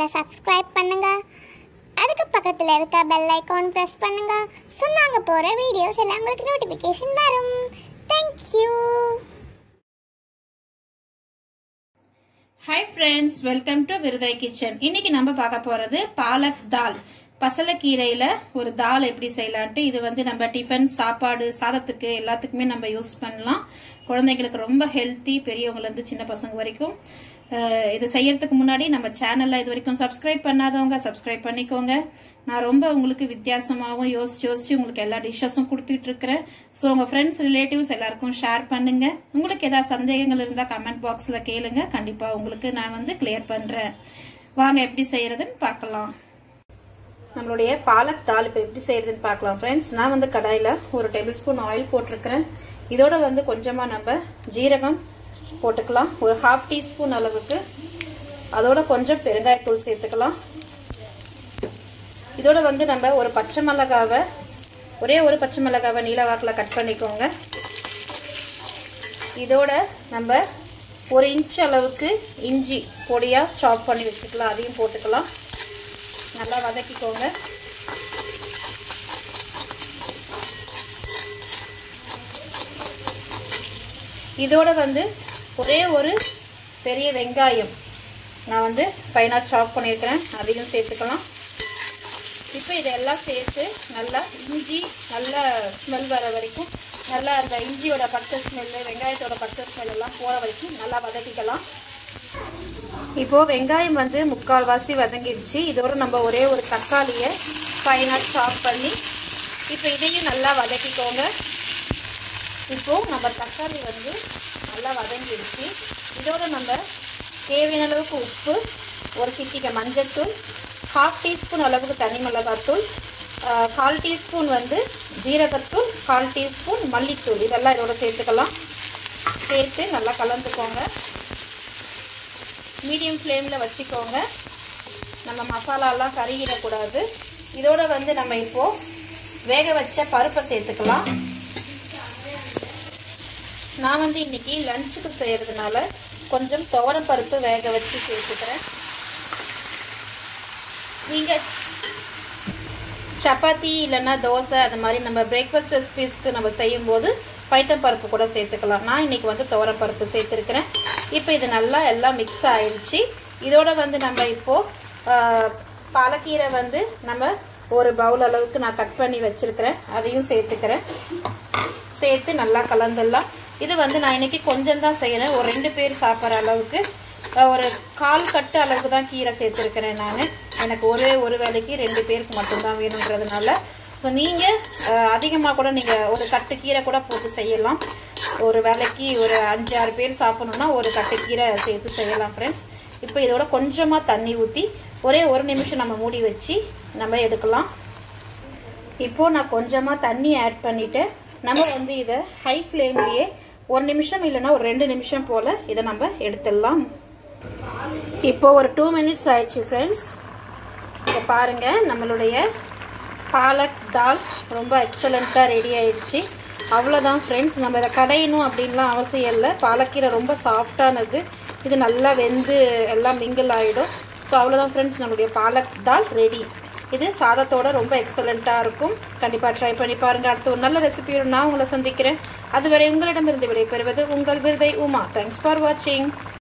சேனலை சப்ஸ்கிரைப் பண்ணுங்க அதுக்கு பக்கத்தில் இருக்க பெல் ஐக்கான் ப்ரெஸ் பண்ணுங்க ஸோ நாங்கள் போகிற வீடியோஸ் எல்லாம் உங்களுக்கு நோட்டிஃபிகேஷன் வரும் thank you hi friends welcome to Virudhai kitchen இன்னைக்கு நம்ம பார்க்க போறது பாலக் தால் பசலக்கீரையில ஒரு தால் எப்படி செய்யலான்ட்டு இது வந்து நம்ம டிஃபன் சாப்பாடு சாதத்துக்கு எல்லாத்துக்குமே நம்ம யூஸ் பண்ணலாம் குழந்தைங்களுக்கு ரொம்ப ஹெல்த்தி பெரியவங்கல இருந்து சின்ன பசங்க வரைக்கும் அஹ், இது செய்யறதுக்கு முன்னாடி நம்ம சேனல்ல இது வரைக்கும் சப்ஸ்கிரைப் பண்ணாதவங்க சப்ஸ்கிரைப் பண்ணிக்கோங்க நான் ரொம்ப உங்களுக்கு வித்தியாசமாகவும் யோசிச்சு யோசிச்சு உங்களுக்கு எல்லா டிஷ்ஷஸும் கொடுத்துட்டு இருக்கிறேன் ஸோ உங்க ஃப்ரெண்ட்ஸ் ரிலேட்டிவ்ஸ் எல்லாருக்கும் ஷேர் பண்ணுங்க உங்களுக்கு ஏதாவது சந்தேகங்கள் இருந்தா கமெண்ட் பாக்ஸ்ல கேளுங்க கண்டிப்பா உங்களுக்கு நான் வந்து கிளியர் பண்றேன் வாங்க எப்படி செய்யறதுன்னு பார்க்கலாம் நம்மளுடைய பாலக் தால் இப்போ எப்படி செய்யறதுன்னு பார்க்கலாம் ஃப்ரெண்ட்ஸ் நான் வந்து கடாயில் ஒரு டேபிள் ஸ்பூன் ஆயில் போட்டிருக்கிறேன் இதோட வந்து கொஞ்சமாக நம்ம ஜீரகம் போட்டுக்கலாம் ஒரு ஹாஃப் டீஸ்பூன் அளவுக்கு அதோட கொஞ்சம் பெருங்காயத்தூள் சேர்த்துக்கலாம் இதோட வந்து நம்ம ஒரு பச்சை மிளகாவை ஒரே ஒரு பச்சை மிளகாவை நீல வாக்கில் கட் பண்ணிக்கோங்க இதோட நம்ம ஒரு இன்ச் அளவுக்கு இஞ்சி பொடியாக சாப் பண்ணி வச்சுக்கலாம் அதையும் போட்டுக்கலாம் நல்லா வதக்கிக்கோங்க இதோட வந்து ஒரே ஒரு பெரிய வெங்காயம் நான் வந்து ஃபைனாக சாப் பண்ணியிருக்கிறேன் அதையும் சேர்த்துக்கலாம் இப்போ இதெல்லாம் சேர்த்து நல்லா இஞ்சி நல்லா ஸ்மெல் வர வரைக்கும் நல்லா அந்த இஞ்சியோட பச்சை ஸ்மெல்லு வெங்காயத்தோட பச்சை ஸ்மெல் எல்லாம் போகிற வரைக்கும் நல்லா வதக்கிக்கலாம் இப்போது வெங்காயம் வந்து முக்கால்வாசி வதங்கிடுச்சு இதோட நம்ம ஒரே ஒரு தக்காளியை ஃபைனாக சாப் பண்ணி இப்போ இதையும் நல்லா வதக்கிக்கோங்க இப்போது நம்ம தக்காளி வந்து நல்லா வதங்கிடுச்சு இதோட நம்ம தேவையான அளவுக்கு உப்பு ஒரு சிட்டிக்க மஞ்சள்தூள் ஹாஃப் டீஸ்பூன் அளவுக்கு தனி மிளகாத்தூள் ஆஹ், கால் டீஸ்பூன் வந்து ஜீரகத்தூள் கால் டீஸ்பூன் மல்லித்தூள் இதெல்லாம் இதோட சேர்த்துக்கலாம் சேர்த்து நல்லா கலந்துக்கோங்க மீடியம் ஃப்ளேமில் வச்சுக்கோங்க நம்ம மசாலாலாம் கருகிடக்கூடாது இதோட வந்து நம்ம இப்போது வேக வச்ச பருப்பை சேர்த்துக்கலாம் நான் வந்து இன்னைக்கு லஞ்சுக்கு செய்கிறதுனால கொஞ்சம் துவரம் பருப்பு வேக வச்சு சேர்த்துக்கிறேன் நீங்கள் சப்பாத்தி இல்லைன்னா தோசை அந்த மாதிரி நம்ம பிரேக்ஃபாஸ்ட் ரெசிபீஸ்க்கு நம்ம செய்யும்போது பைத்தம் பருப்பு கூட சேர்த்துக்கலாம் நான் இன்னைக்கு வந்து துவரம் பருப்பு சேர்த்துருக்கிறேன் இப்போ இது நல்லா எல்லாம் மிக்ஸ் ஆயிடுச்சு இதோட வந்து நம்ம இப்போது பாலக்கீரை வந்து நம்ம ஒரு பவுல் அளவுக்கு நான் கட் பண்ணி வச்சுருக்கிறேன் அதையும் சேர்த்துக்கிறேன் சேர்த்து நல்லா கலந்துடலாம் இது வந்து நான் இன்னைக்கு கொஞ்சம் தான் செய்கிறேன் ஒரு ரெண்டு பேர் சாப்பிட்ற அளவுக்கு அஹ், ஒரு கால் கட்டு அளவுக்கு தான் கீரை சேர்த்துருக்கிறேன் நான் எனக்கு ஒரே ஒரு வேலைக்கு ரெண்டு பேருக்கு மட்டும்தான் வேணுன்றதுனால ஸோ நீங்கள் அதிகமாக கூட நீங்கள் ஒரு கட்டு கீரை கூட போட்டு செய்யலாம் ஒரு வேலைக்கு ஒரு அஞ்சு ஆறு பேர் சாப்பிடணுன்னா ஒரு கட்டு கீரை சேர்த்து செய்யலாம் ஃப்ரெண்ட்ஸ் இப்போ இதோட கொஞ்சமாக தண்ணி ஊற்றி ஒரே ஒரு நிமிஷம் நம்ம மூடி வச்சு நம்ம எடுக்கலாம் இப்போ நான் கொஞ்சமாக தண்ணி ஆட் பண்ணிட்டேன் நம்ம வந்து இதை ஹை ஃப்ளேம்லேயே ஒரு நிமிஷம் இல்லைன்னா ஒரு ரெண்டு நிமிஷம் போல் இதை நம்ம எடுத்துடலாம் இப்போ ஒரு டூ மினிட்ஸ் ஆயிடுச்சு ஃப்ரெண்ட்ஸ் இதை பாருங்க நம்மளுடைய பாலக் தால் ரொம்ப எக்ஸலண்ட்டாக ரெடி ஆயிடுச்சு அவ்வளோதான் ஃப்ரெண்ட்ஸ் நம்ம இதை கடையணும் அப்படின்லாம் அவசியம் இல்லை பாலக்கீரை ரொம்ப சாஃப்டானது இது நல்லா வெந்து எல்லாம் மிங்கிள் ஆகிடும் ஸோ அவ்வளோதான் ஃப்ரெண்ட்ஸ் நம்மளுடைய பாலக் தால் ரெடி இது சாதத்தோட ரொம்ப எக்ஸலண்ட்டாக இருக்கும் கண்டிப்பாக ட்ரை பண்ணி பாருங்கள் அடுத்து ஒரு நல்ல ரெசிபியோட நான் உங்களை சந்திக்கிறேன் அதுவரை உங்களிடமிருந்து விடைபெறுவது உங்கள் விருதை உமா தேங்க்ஸ் ஃபார் வாட்சிங்